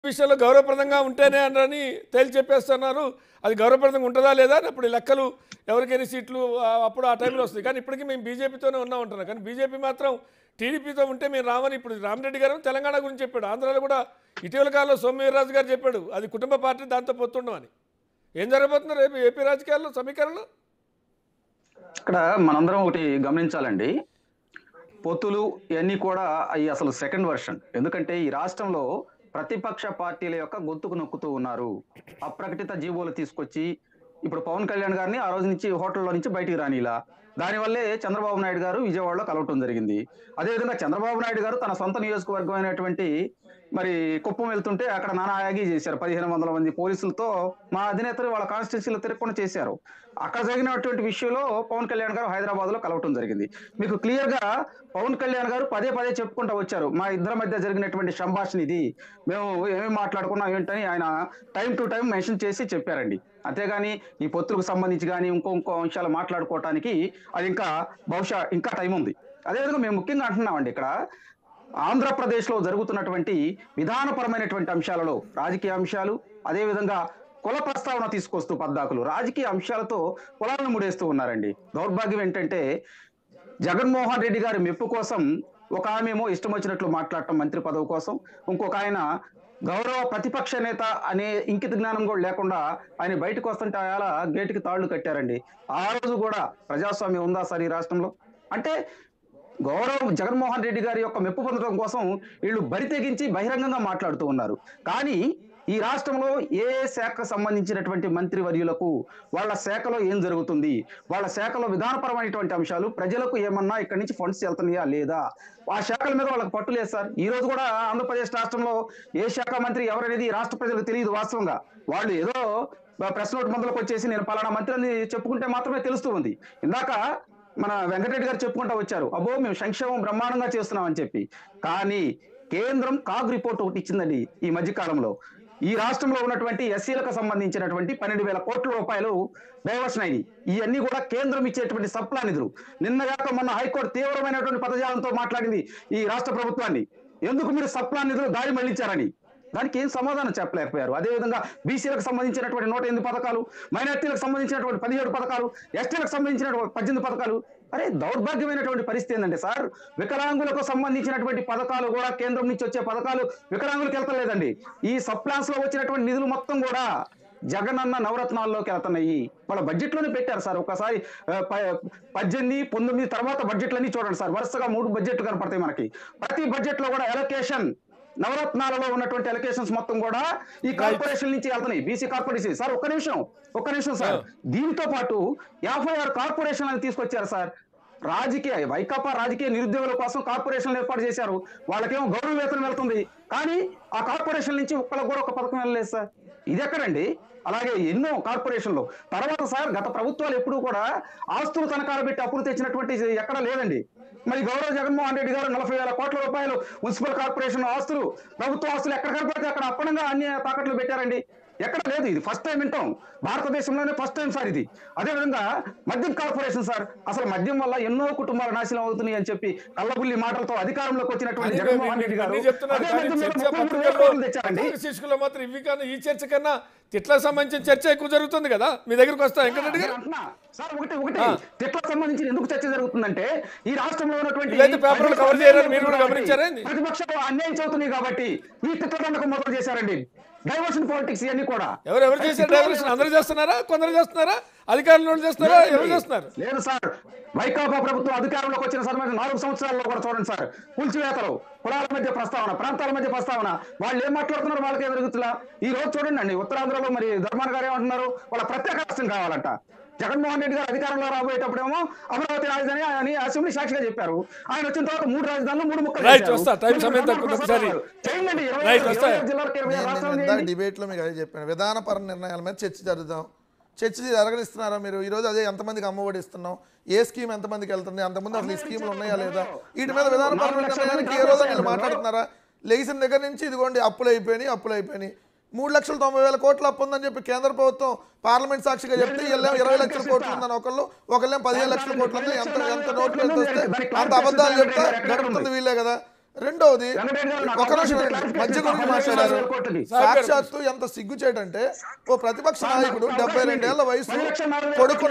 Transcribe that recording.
విషయంలో గౌరవప్రదంగా ఉంటేనే అని తేల్చి చెప్పేస్తున్నారు అది గౌరవప్రదంగా ఉంటుందా లేదా అని అప్పుడు ఈ లెక్కలు ఎవరికైనా సీట్లు ఆ, అప్పుడు ఆ టైంలో వస్తాయి కానీ ఇప్పటికీ మేము బీజేపీతోనే ఉన్నాం ఉంటున్నాం కానీ బీజేపీ మాత్రం టీడీపీతో ఉంటే మేము రామని ఇప్పుడు రామరెడ్డి గారు తెలంగాణ గురించి చెప్పాడు ఆంధ్రాలో కూడా ఇటీవల కాలంలో సోమవీర్రాజు గారు చెప్పాడు అది కుటుంబ పార్టీ దాంతో పొత్తుండమని ఏం జరగబోతున్నారు రేపు ఏపీ రాజకీయాల్లో సమీకరణలో ఇక్కడ మనందరం ఒకటి గమనించాలండి పొత్తులు ఇవన్నీ కూడా అవి అసలు సెకండ్ వర్షన్ ఎందుకంటే ఈ రాష్ట్రంలో ప్రతిపక్ష పార్టీల యొక్క గొంతుకు నొక్కుతూ ఉన్నారు అప్రకటిత జీవోలు తీసుకొచ్చి ఇప్పుడు పవన్ కళ్యాణ్ గారిని ఆ రోజు నుంచి హోటల్లో నుంచి బయటికి రానిలా దానివల్లే చంద్రబాబు నాయుడు గారు విజయవాడలో కలవటం జరిగింది అదేవిధంగా చంద్రబాబు నాయుడు గారు తన సొంత నియోజకవర్గం అయినటువంటి మరి కుప్పం వెళ్తుంటే అక్కడ నానా యాగి చేశారు పదిహేను వందల మంది పోలీసులతో మా అధినేతలు వాళ్ళ కాన్స్టిట్యూన్సీలో తిరగకుండా చేశారు అక్కడ జరిగినటువంటి విషయంలో పవన్ కళ్యాణ్ గారు హైదరాబాద్ లో కలవటం జరిగింది మీకు క్లియర్ గా పవన్ కళ్యాణ్ గారు పదే పదే చెప్పుకుంటూ వచ్చారు మా ఇద్దరి మధ్య జరిగినటువంటి సంభాషణ ఇది మేము ఏమేమి మాట్లాడుకున్నాం ఏంటని ఆయన టైం టు టైం మెన్షన్ చేసి చెప్పారండి అంతేగాని ఈ పొత్తులకు సంబంధించి కానీ ఇంకో ఇంకో అంశాలు మాట్లాడుకోవటానికి అది ఇంకా బహుశా ఇంకా టైం ఉంది అదేవిధంగా మేము ముఖ్యంగా అంటున్నామండి ఇక్కడ ఆంధ్రప్రదేశ్లో జరుగుతున్నటువంటి విధానపరమైనటువంటి అంశాలలో రాజకీయ అంశాలు అదేవిధంగా కుల ప్రస్తావన తీసుకొస్తూ పద్దాకులు రాజకీయ అంశాలతో కులాలను ముడేస్తూ ఉన్నారండి దౌర్భాగ్యం ఏంటంటే జగన్మోహన్ రెడ్డి గారి మెప్పు కోసం ఒక ఆమెమో ఇష్టం వచ్చినట్లు మాట్లాడటం మంత్రి పదవి కోసం ఇంకొక ఆయన గౌరవ ప్రతిపక్ష నేత అనే ఇంకిత జ్ఞానం కూడా లేకుండా ఆయన బయటకు వస్తుంటే అలా గేటుకి తాళ్లు కట్టారండి ఆ రోజు కూడా ప్రజాస్వామ్యం ఉందా సార్ ఈ రాష్ట్రంలో అంటే గౌరవ్ జగన్మోహన్ రెడ్డి గారి యొక్క మెప్పు పొందడం కోసం వీళ్ళు బరి తెగించి బహిరంగంగా మాట్లాడుతూ ఉన్నారు కానీ ఈ రాష్ట్రంలో ఏ శాఖకు సంబంధించినటువంటి మంత్రి వర్యులకు వాళ్ళ శాఖలో ఏం జరుగుతుంది వాళ్ళ శాఖలో విధానపరమైనటువంటి అంశాలు ప్రజలకు ఏమన్నా ఇక్కడి నుంచి ఫండ్స్ వెళ్తున్నాయా లేదా ఆ శాఖల మీద వాళ్ళకి పట్టు లేదు సార్ ఈ రోజు కూడా ఆంధ్రప్రదేశ్ రాష్ట్రంలో ఏ శాఖ మంత్రి ఎవరనేది ఈ రాష్ట్ర ప్రజలకు తెలియదు వాస్తవంగా వాళ్ళు ఏదో ప్రెస్ నోట్ మందులకు వచ్చేసి నేను పలానా మంత్రి అని చెప్పుకుంటే మాత్రమే తెలుస్తూ ఉంది ఇందాక మన వెంకటరెడ్డి గారు చెప్పుకుంటా వచ్చారు అబ్బో మేము సంక్షేమం బ్రహ్మాండంగా చేస్తున్నాం అని చెప్పి కానీ కేంద్రం కాగ్ రిపోర్ట్ ఒకటి ఇచ్చిందండి ఈ మధ్య కాలంలో ఈ రాష్ట్రంలో ఉన్నటువంటి ఎస్సీలకు సంబంధించినటువంటి పన్నెండు వేల కోట్ల రూపాయలు డైవర్షన్ అయినాయి ఇవన్నీ కూడా కేంద్రం ఇచ్చేటువంటి సప్లా నిధులు నిన్నగాక మొన్న హైకోర్టు తీవ్రమైనటువంటి పదజాలంతో మాట్లాడింది ఈ రాష్ట్ర ప్రభుత్వాన్ని ఎందుకు మీరు సప్లా నిధులు దారి మళ్లించారని దానికి ఏం సమాధానం చెప్పలేకపోయారు అదేవిధంగా బీసీలకు సంబంధించినటువంటి నూట ఎనిమిది పథకాలు మైనార్టీలకు సంబంధించినటువంటి పదిహేడు పథకాలు ఎస్టీలకు సంబంధించినటువంటి పద్దెనిమిది పథకాలు అరే దౌర్భాగ్యమైనటువంటి పరిస్థితి ఏంటంటే సార్ వికలాంగులకు సంబంధించినటువంటి పథకాలు కూడా కేంద్రం నుంచి వచ్చే పథకాలు వికలాంగులకు వెళ్తలేదండి ఈ సబ్ ప్లాన్స్ లో వచ్చినటువంటి నిధులు మొత్తం కూడా జగనన్న నవరత్నాల్లోకి వెళ్తున్నాయి వాళ్ళ బడ్జెట్ లోనే పెట్టారు సార్ ఒకసారి ఆ, ప- పద్దెనిమిది పంతొమ్మిది తర్వాత బడ్జెట్లన్నీ చూడండి సార్ వరుసగా మూడు బడ్జెట్లు కనపడతాయి మనకి ప్రతి బడ్జెట్ లో కూడా ఎలకేషన్ నవరత్నాలలో ఉన్నటువంటి ఎలకేషన్స్ మొత్తం కూడా ఈ కార్పొరేషన్ నుంచి వెళ్తున్నాయి బీసీ కార్పొరేషన్ సార్ ఒక్క నిమిషం ఒక్క నిమిషం సార్ దీనితో పాటు యాభై ఆరు కార్పొరేషన్లను తీసుకొచ్చారు సార్ రాజకీయ వైకాపా రాజకీయ నిరుద్యోగుల కోసం కార్పొరేషన్లు ఏర్పాటు చేశారు వాళ్ళకేమో గౌరవ వేతనం వెళ్తుంది కానీ ఆ కార్పొరేషన్ నుంచి ఒక్కళ్ళకు కూడా ఒక పథకం వెళ్ళలేదు సార్ ఇది ఎక్కడండి అలాగే ఎన్నో కార్పొరేషన్లు తర్వాత సార్ గత ప్రభుత్వాలు ఎప్పుడూ కూడా ఆస్తులు తనఖాలు పెట్టి అప్పులు తెచ్చినటువంటి ఎక్కడ లేదండి మరి గౌరవ జగన్మోహన్ రెడ్డి గారు నలభై వేల కోట్ల రూపాయలు మున్సిపల్ కార్పొరేషన్ ఆస్తులు ప్రభుత్వ ఆస్తులు ఎక్కడ కనపడితే అక్కడ అప్పనంగా అన్ని తాకట్లు పెట్టారండి ఎక్కడ లేదు ఇది ఫస్ట్ టైం వింటాం భారతదేశంలోనే ఫస్ట్ టైం సార్ ఇది అదేవిధంగా మద్యం కార్పొరేషన్ సార్ అసలు మద్యం వల్ల ఎన్నో కుటుంబాలు నాశనం అవుతున్నాయి అని చెప్పి కళ్ళబుల్లి మాటలతో అధికారంలోకి వచ్చినటువంటి అది జగన్మోహన్ రెడ్డి గారు అన్నీ చెప్తున్నారు అదే కానీ మద్యం మీద చర్చ ముప్పై మూడు వేల కోట్లు తెచ్చారండి పత్రికల్లో శీర్షికలో మాత్రం ఇవి కన్నా ఈ చర్చ కన్నా తిట్లకు సంబంధించిన చర్చ ఎక్కువ జరుగుతుంది కదా మీ దగ్గరికి వస్తా వెంకటరెడ్డి గారు నేను అంటున్నా, సార్ ఒకటి ఒకటి తిట్లకు సంబంధించి ఎందుకు చర్చ జరుగుతుందంటే ఈ రాష్ట్రంలో ఉన్నటువంటి ఇవైతే పేపర్లు కవర్ చేయరని మీరు కూడా గమనించారా ఏంది? ప్రతిపక్షాలు అన్యాయం చదువుతున్నాయి కాబట్టి ఈ తిట్ల దండకం మొదలు చేశారండి డైవర్షన్ పాలిటిక్స్ ఇవన్నీ కూడా ఎవరు ఎవరు చేశారు డైవర్షన్ అందరూ చేస్తున్నారా కొందరు చేస్తున్నారా అధికారులు వాళ్ళు చేస్తున్నారా ఎవరు చేస్తున్నారు లేదు సార్ వైకాపా ప్రభుత్వం అధికారంలోకి వచ్చిన సార్ మరి నాలుగు సంవత్సరాల్లో కూడా చూడండి సార్ కూల్చివేతలు కులాల మధ్య ప్రస్తావన ప్రాంతాల మధ్య ప్రస్తావన వాళ్ళు ఏం మాట్లాడుతున్నారు వాళ్ళకే జరుగుతున్నా ఈ రోజు చూడండి అండి ఉత్తరాంధ్రలో మరి ధర్మాన్ గారు ఏమంటున్నారు వాళ్ళ ప్రత్యేక రాష్ట్రం కావాలంట జగన్మోహన్ రెడ్డి గారు అధికారంలో రాబోయేటప్పుడేమో అమరావతి రాజధాని అని అసెంబ్లీ సాక్షిగా చెప్పారు ఆయన వచ్చిన తర్వాత మూడు రాజధానులు మూడు ముక్కలు Right, చేశారు. వస్తా. Time మీరు సమయం తక్కువ ఉంది. ప్రసాద్ ఒకసారి. గారు, చేయండి ఇరవై Right, ఇరవై వస్తా. ఐదు జిల్లాలకు ఇరవై ఆరు రాష్ట్రాలు నేను చేయండి. డిబేట్లో మీకు అదే చెప్పాను విధానపర నిర్ణయాల మీద చర్చ జరుగుదాం చర్చ జరగనిస్తున్నారా మీరు ఈరోజు అదే ఎంతమందికి అమ్మఒడి ఇస్తున్నాం ఏ స్కీమ్ ఎంతమందికి వెళ్తుంది అంతకుముందు అసలు ఈ స్కీమ్లు ఉన్నాయా లేదా వీటి మీద విధానపర నిర్ణయానికి ఏ రోజు వీళ్ళు మాట్లాడుతున్నారా లేచిన దగ్గర నుంచి ఇదిగోండి అప్పులు అయిపోయినాయి అప్పులు అయిపోయినాయి మూడు లక్షల తొంభై వేల కోట్లు అప్పు ఉందని చెప్పి కేంద్ర ప్రభుత్వం పార్లమెంట్ సాక్షిగా చెప్తే వీళ్ళేమో ఇరవై లక్షల కోట్లు ఉందని ఒకళ్ళు ఒకళ్ళేం పదిహేను లక్షల కోట్లు ఉంది ఎంత ఎంత నోట్లు ఎంత వస్తే అంత అబద్ధాలు చెప్తే గడుపుతుంది వీళ్ళే కదా రెండవది వెంకటరెడ్డి గారు నాకు ఒక నిమిషం అవకాశం వినండి. ఇస్తే మధ్య గురించి క్లారిఫికేషన్ మాట్లాడారు ఇస్తాను. కోర్టుకి. సాక్షాత్తు ఎంత సిగ్గుచేటంటే ఓ ప్రతిపక్ష నాయకుడు డెబ్బై రెండేళ్ల వయసు పది లక్షల నలభై కొడుకు